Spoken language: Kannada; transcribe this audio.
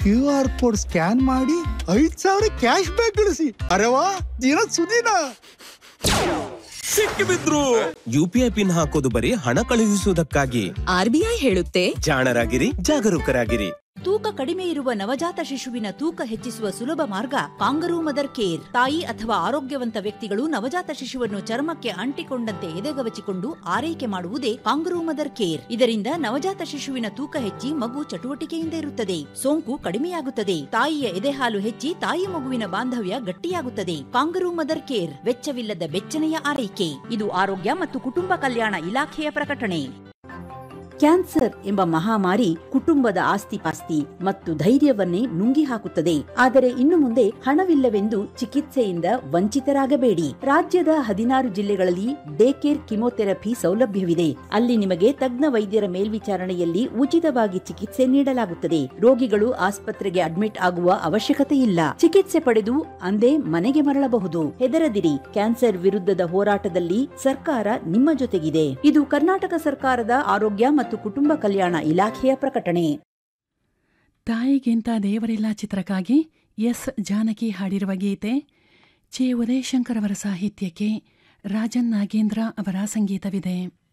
ಕ್ಯೂ ಆರ್ ಕೋಡ್ ಸ್ಕ್ಯಾನ್ ಮಾಡಿ ಐದ್ ಸಾವಿರ ಕ್ಯಾಶ್ ಬ್ಯಾಕ್ ಗಳಿಸಿ ಅರೆ ವಾ ದಿನ ಸುದಿನ ಸಿಕ್ಕಿಬಿದ್ರು ಯುಪಿಐ ಪಿನ್ ಹಾಕೋದು ಬರೀ ಹಣ ಕಳುಹಿಸುವುದಕ್ಕಾಗಿ ಆರ್ಬಿಐ ಹೇಳುತ್ತೆ ಜಾಣರಾಗಿರಿ ಜಾಗರೂಕರಾಗಿರಿ ತೂಕ ಕಡಿಮೆ ಇರುವ ನವಜಾತ ಶಿಶುವಿನ ತೂಕ ಹೆಚ್ಚಿಸುವ ಸುಲಭ ಮಾರ್ಗ ಕಾಂಗರೂ ಮದರ್ ಕೇರ್ ತಾಯಿ ಅಥವಾ ಆರೋಗ್ಯವಂತ ವ್ಯಕ್ತಿಗಳು ನವಜಾತ ಶಿಶುವನ್ನು ಚರ್ಮಕ್ಕೆ ಅಂಟಿಕೊಂಡಂತೆ ಎದೆಗವಚಿಕೊಂಡು ಆರೈಕೆ ಮಾಡುವುದೇ ಕಾಂಗರೂ ಮದರ್ ಕೇರ್ ಇದರಿಂದ ನವಜಾತ ಶಿಶುವಿನ ತೂಕ ಹೆಚ್ಚಿ ಮಗು ಚಟುವಟಿಕೆಯಿಂದ ಇರುತ್ತದೆ ಸೋಂಕು ಕಡಿಮೆಯಾಗುತ್ತದೆ ತಾಯಿಯ ಎದೆಹಾಲು ಹೆಚ್ಚಿ ತಾಯಿ ಮಗುವಿನ ಬಾಂಧವ್ಯ ಗಟ್ಟಿಯಾಗುತ್ತದೆ ಕಾಂಗರೂ ಮದರ್ ಕೇರ್ ವೆಚ್ಚವಿಲ್ಲದ ಬೆಚ್ಚನೆಯ ಆರೈಕೆ ಇದು ಆರೋಗ್ಯ ಮತ್ತು ಕುಟುಂಬ ಕಲ್ಯಾಣ ಇಲಾಖೆಯ ಪ್ರಕಟಣೆ ಕ್ಯಾನ್ಸರ್ ಎಂಬ ಮಹಾಮಾರಿ ಕುಟುಂಬದ ಆಸ್ತಿಪಾಸ್ತಿ ಮತ್ತು ಧೈರ್ಯವನ್ನೇ ನುಂಗಿ ಹಾಕುತ್ತದೆ ಆದರೆ ಇನ್ನು ಮುಂದೆ ಹಣವಿಲ್ಲವೆಂದು ಚಿಕಿತ್ಸೆಯಿಂದ ವಂಚಿತರಾಗಬೇಡಿ ರಾಜ್ಯದ ಹದಿನಾರು ಜಿಲ್ಲೆಗಳಲ್ಲಿ ಡೇ ಕೇರ್ ಕಿಮೋಥೆರಪಿ ಸೌಲಭ್ಯವಿದೆ ಅಲ್ಲಿ ನಿಮಗೆ ತಜ್ಞ ವೈದ್ಯರ ಮೇಲ್ವಿಚಾರಣೆಯಲ್ಲಿ ಉಚಿತವಾಗಿ ಚಿಕಿತ್ಸೆ ನೀಡಲಾಗುತ್ತದೆ ರೋಗಿಗಳು ಆಸ್ಪತ್ರೆಗೆ ಅಡ್ಮಿಟ್ ಆಗುವ ಅವಶ್ಯಕತೆ ಇಲ್ಲ ಚಿಕಿತ್ಸೆ ಪಡೆದು ಅಂದೇ ಮನೆಗೆ ಮರಳಬಹುದು ಹೆದರದಿರಿ ಕ್ಯಾನ್ಸರ್ ವಿರುದ್ಧದ ಹೋರಾಟದಲ್ಲಿ ಸರ್ಕಾರ ನಿಮ್ಮ ಜೊತೆಗಿದೆ ಇದು ಕರ್ನಾಟಕ ಸರ್ಕಾರದ ಆರೋಗ್ಯ ಮತ್ತು ಕುಟುಂಬ ಕಲ್ಯಾಣ ಇಲಾಖೆಯ ಪ್ರಕಟಣೆ ತಾಯಿಗಿಂತ ದೇವರಿಲ್ಲ ಚಿತ್ರಕ್ಕಾಗಿ ಎಸ್ ಜಾನಕಿ ಹಾಡಿರುವ ಗೀತೆ ಚೆ ಉದಯಶಂಕರ್ ಅವರ ಸಾಹಿತ್ಯಕ್ಕೆ ರಾಜನ್ ನಾಗೇಂದ್ರ ಅವರ ಸಂಗೀತವಿದೆ